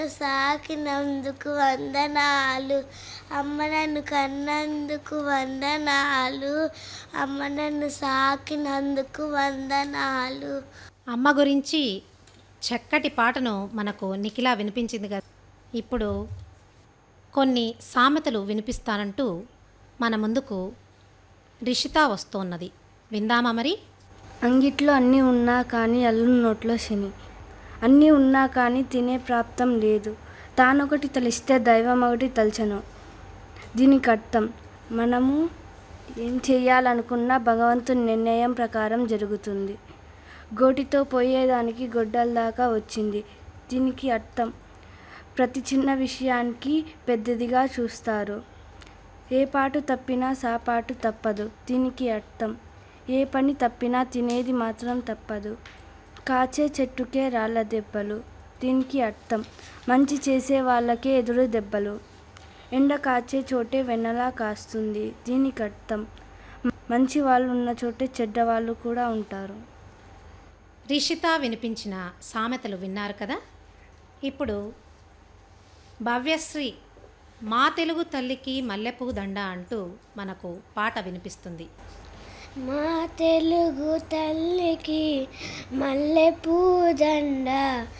సాకినందుకు వందనాలు అమ్మ నన్ను కన్నందుకు వందనాలు అమ్మ నన్ను సాకినందుకు వందనాలు అమ్మ గురించి చక్కటి పాటను మనకు నిఖిల వినిపించింది కదా ఇప్పుడు కొన్ని సామెతలు వినిపిస్తానంటూ మన ముందుకు రిషిత వస్తోన్నది విందామా మరి అంగిట్లో అన్నీ ఉన్నా కానీ అల్లు నోట్లో శని అన్నీ ఉన్నా కానీ తినే ప్రాప్తం లేదు తానొకటి తలిస్తే దైవం ఒకటి తలచను దీనికి అర్థం మనము ఏం చేయాలనుకున్నా భగవంతుని నిర్ణయం ప్రకారం జరుగుతుంది గోటితో పోయేదానికి గొడ్డల దాకా వచ్చింది దీనికి అర్థం ప్రతి చిన్న విషయానికి పెద్దదిగా చూస్తారు ఏ పాటు తప్పినా సాపాటు తప్పదు దీనికి అర్థం ఏ పని తప్పినా తినేది మాత్రం తప్పదు కాచే చెట్టుకే రాళ్ళ దెబ్బలు దీనికి అర్థం మంచి చేసే వాళ్ళకే ఎదురు దెబ్బలు ఎండ కాచే చోటే వెన్నలా కాస్తుంది దీనికి అర్థం మంచి వాళ్ళు ఉన్న చోటే చెడ్డవాళ్ళు కూడా ఉంటారు రిషిత వినిపించిన సామెతలు విన్నారు కదా ఇప్పుడు భవ్యశ్రీ మా తెలుగు తల్లికి మల్లెపూ దండ అంటూ మనకు పాట వినిపిస్తుంది మా తెలుగు తల్లికి మల్లె పూదండ